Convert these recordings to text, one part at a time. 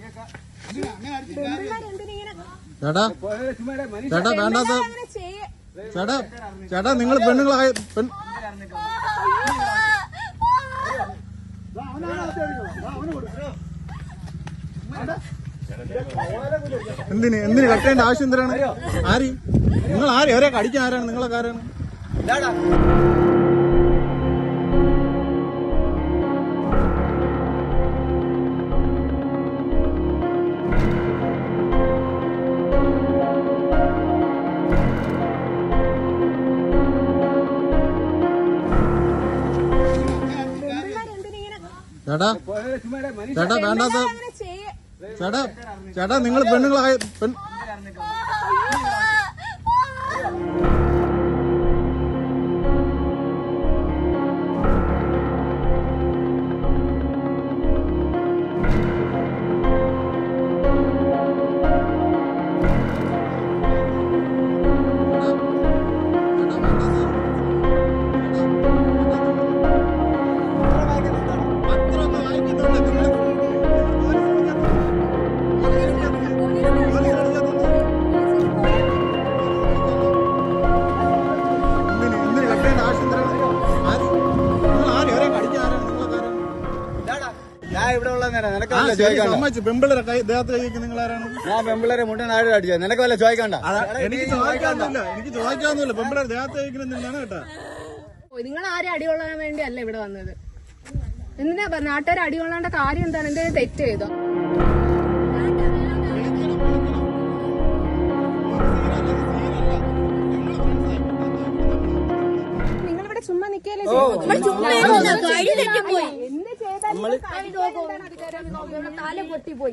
ചേട്ടാ ചേട്ടാ വേണ്ടാത്ത ചേട്ടാ ചേട്ടാ നിങ്ങൾ പെണ്ണുങ്ങളായ പെൺ എന്തിന് എന്തിന് കട്ടേണ്ട ആവശ്യം എന്തിനാണ് ആര് നിങ്ങൾ ആര് അവരെ കടിക്കാൻ ആരാണ് നിങ്ങളൊക്കെ ആരാണ് ചേട്ടാ ചേട്ടാ വേണ്ടാത്ത ചേട്ടാ ചേട്ടാ നിങ്ങൾ പെണ്ണുങ്ങളായ പെൺ എന്തിന് എന്തിന് കട്ടേണ്ട ആവശ്യം എന്തിനാണ് ആര് നിങ്ങൾ ആര് അവരെ കടിക്കാൻ ആരാണ് നിങ്ങളൊക്കെ ആരാണ് ഞാൻ ഇവിടെ ഉള്ള നിനക്ക് ആ വല്ല ശരി ചോദിക്കണ്ട സമ്മതിച്ചു പെമ്പിള്ളേരെ കൈ ദേഹത്ത് കൈക്ക് നിങ്ങൾ ആരാണ് ഞാൻ പെമ്പിള്ളേരെ മുട്ടൻ ആരും അടിച്ചത് നിനക്ക് വല്ല ചോദിക്കണ്ട എനിക്ക് ചോദിക്കാവുന്നില്ല എനിക്ക് ചോദിക്കാവുന്നില്ല പെമ്പിള്ളേർ ദേഹത്ത് കഴിക്കുന്നെന്താണ് കേട്ടാ നിങ്ങൾ ആരും അടികൊള്ളാൻ വേണ്ടി അല്ല ഇവിടെ വന്നത് എന്തിനാ പറഞ്ഞ നാട്ടുകാർ അടികൊള്ളേണ്ട കാര്യം എന്താണ് എന്തെങ്കിലും തെറ്റ് ചെയ്തോ നിങ്ങളിവിടെ ചുമ്മാ നിക്കല്ലേ എന്ത് ചെയ്താലും കാര്യം എന്താണ് അധികാരം തല പൊട്ടിപ്പോയി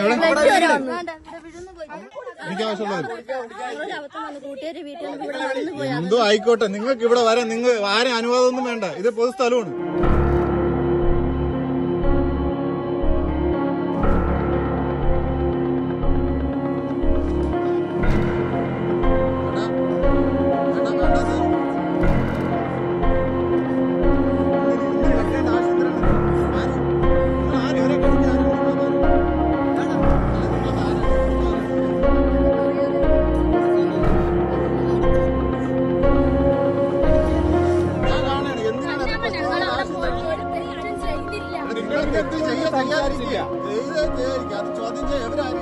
എനിക്ക് ആവശ്യമുള്ളത് കൂട്ടുകാരി വീട്ടിൽ നിന്ന് ഇവിടെ വന്നു പോയി എന്തോ ആയിക്കോട്ടെ നിങ്ങൾക്ക് ഇവിടെ വരാൻ നിങ്ങൾ ആരും അനുവാദമൊന്നും വേണ്ട ഇത് പൊതു സ്ഥലമാണ് ചേട്ടാ, ചേട്ടാ വേണ്ടാത്ത. എന്തിന് എന്തിന് കട്ടേണ്ട ആവശ്യം എന്തിനാണ്? ആര്? നിങ്ങൾ ആര് അവരെ കടിക്കാൻ ആരാണ് നിങ്ങളൊക്കെ ആരാണ്? ചേട്ടാ, അല്ല നിങ്ങളൊക്കെ ആരാണ്? ഞാൻ കാണുകയാണ്. എന്തിനാണ് അവരെ പ്രശ്നം ആവശ്യം നിങ്ങൾക്ക് എന്ത് ചെയ്യാൻ ചെയ്യാതിരിക്കുക. ചെയ്തേ ചെയ്യാതിരിക്കുക. അത് ചോദ്യം ചെയ്യാൻ എവരാരും